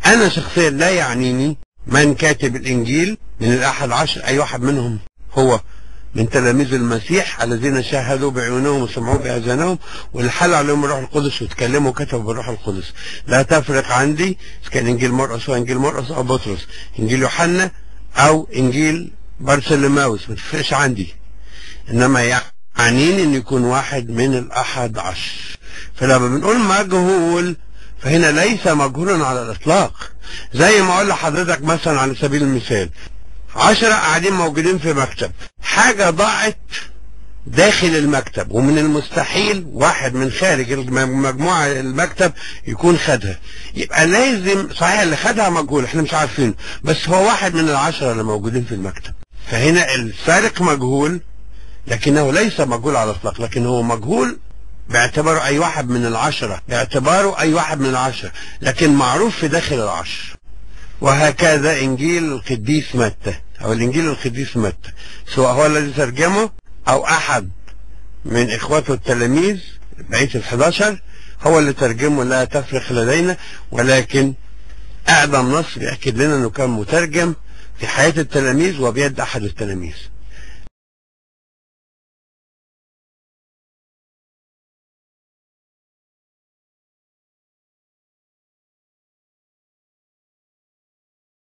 أنا شخصيا لا يعنيني من كاتب الإنجيل من الأحد عشر أي واحد منهم هو من تلاميذ المسيح الذين شاهدوا بعيونهم وسمعوا بأذانهم والحل عليهم الروح القدس وتكلموا وكتبوا بالروح القدس لا تفرق عندي إذا كان إنجيل مرقس أو إنجيل مرقس أو بطرس إنجيل يوحنا أو إنجيل بارسلماوس ما تفرقش عندي إنما يعنيني إن يكون واحد من الأحد عشر فلما بنقول مجهول فهنا ليس مجهولا على الإطلاق زي ما أقول لحضرتك مثلا على سبيل المثال عشرة قاعدين موجودين في مكتب حاجة ضاعت داخل المكتب ومن المستحيل واحد من خارج المجموعة المكتب يكون خدها يبقى لازم صحيح اللي خدها مجهول احنا مش عارفينه بس هو واحد من العشرة اللي موجودين في المكتب فهنا السارق مجهول لكنه ليس مجهول على الاطلاق لكن هو مجهول باعتباره اي واحد من العشرة باعتباره اي واحد من العشرة لكن معروف في داخل العشر وهكذا انجيل القديس متى او الانجيل القديس متى سواء هو الذي ترجمه او احد من اخوته التلاميذ بقيه الحداشر هو اللي ترجمه لا تفرق لدينا ولكن اعظم نص بيأكد لنا انه كان مترجم في حياة التلاميذ وبيد احد التلاميذ